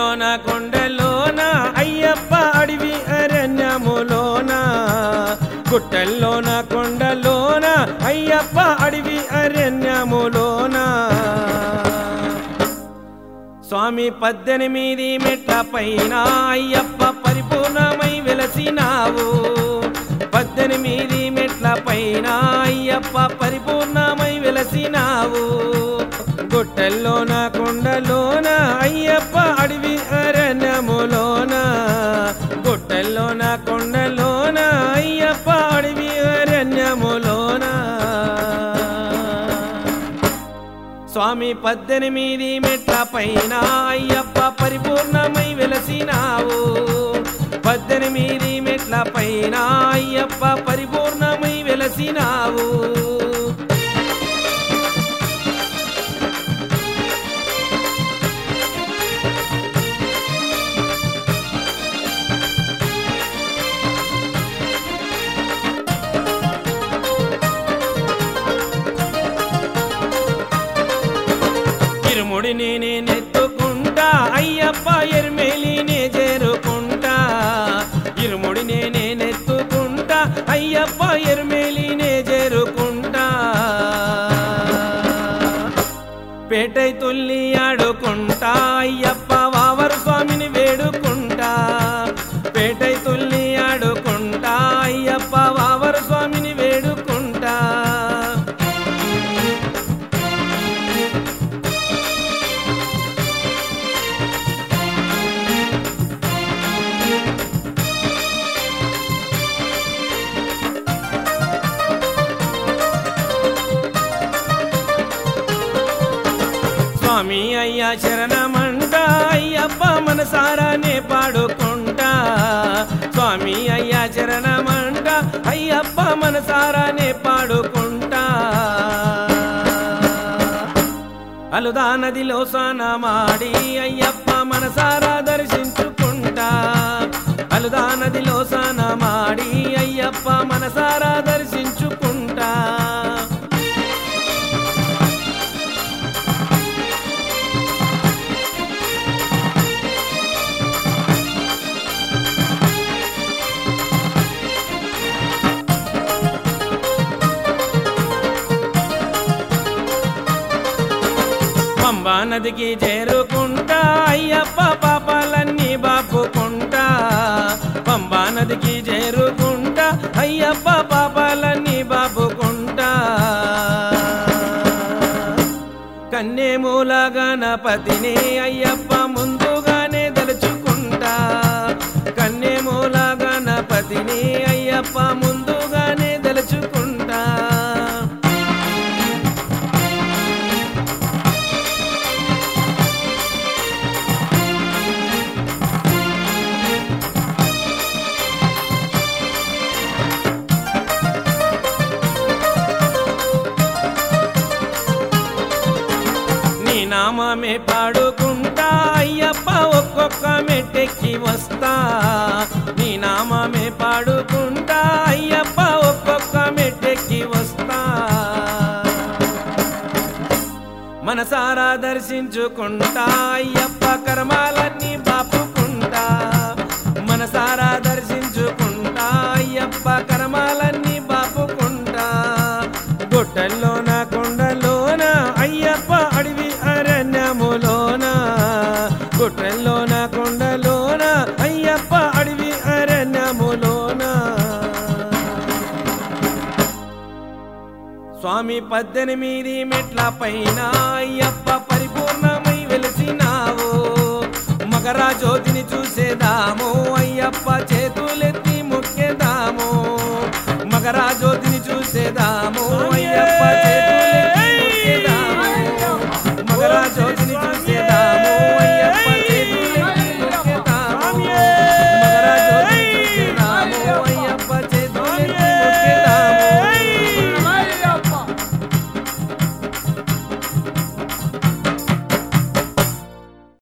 గుట్టల్లోన కొండలోన అయ్యప్ప అడవి అరణ్యములోన గుట్టల్లోన కొండలోన అయ్యప్ప అడవి అరణ్యములోన స్వామి పద్దెనిమిది మెట్ల పైన అయ్యప్ప పరిపూర్ణమై వెలసినావు పద్దెనిమిది మెట్ల పైన అయ్యప్ప పరిపూర్ణమై వెలసినావు గుట్టల్లోన కొండలోన అయ్యప్ప అడవి అరణ్యములోన గుట్టల్లోన కొండలోన అయ్యప్ప అడవి అరణ్యములోన స్వామి పద్దెనిమిది మెట్ల పైన అయ్యప్ప పరిపూర్ణమై వెలసినావు పద్దెనిమిది మెట్ల పైన అయ్యప్ప పరిపూర్ణమై వెలసినావు ఇరుముడి నేనే నెత్తుకుంటా అయ్యప్ప ఎరుమేలినే చేరుకుంటా ఇరుముడి నేనే నెత్తుకుంటా అయ్యప్ప ఎరుమేలినే చేరుకుంటా పేటై తుల్లి ఆడుకుంటా అయ్యప్ప వావరు స్వామిని వేడుకుంటా పేటై తుల్లి ఆడుకుంటా అయ్యప్ప వావరు స్వామిని వేడుకుంటా స్వామి అయ్యా శరణమంట అయ్యప్ప మనసారానే పాడుకుంటా స్వామి అయ్యా శరణమంట అయ్యప్ప మనసారానే పాడుకుంటా అలుదా నదిలో స్నానమాడి అయ్యప్ప మనసారా దర్శించుకుంటా అలుదా నదిలో స్నానమాడి అయ్యప్ప మనసారా దర్శించుకుంటా పంబా నదికి చేరుకుంటా అయ్యప్ప పాపాలన్నీ బాపుకుంటా పంబా నదికి చేరుకుంటా అయ్యప్ప పాపాలన్నీ బాపుకుంటా కన్నేమూల గణపతిని అయ్యప్ప ముందుగానే తలుచుకుంటా కన్నేమూల గణపతిని అయ్యప్ప ముందుగానే తలుచుకుంటా నీ నామమే పాడుకుంటా అయ్యప్ప ఒక్కొక్క మెట్టెక్కి వస్తా నీ నామమే పాడుకుంటా అయ్యప్ప ఒక్కొక్క మెట్టెక్కి వస్తా మనసారా దర్శించుకుంటా అయ్యప్ప కర్మాలన్నీ బాపుకుంటా మనసారా దర్శించుకుంటా అయ్యప్ప కర్మాలన్నీ బాపుకుంటా గుట్టల్లోన కొండలోన అయ్యప్ప అడవి అరణ్యములోన గుట్టల్లోన కొండలోన అయ్యప్ప అడవి అరణ్యములోన స్వామి పద్దెనిమిది మెట్ల పైన అయ్యప్ప పరిపూర్ణమై వెలిసినావు మకరా జ్యోతిని చూసేదాము అయ్యప్ప చేతులెత్తి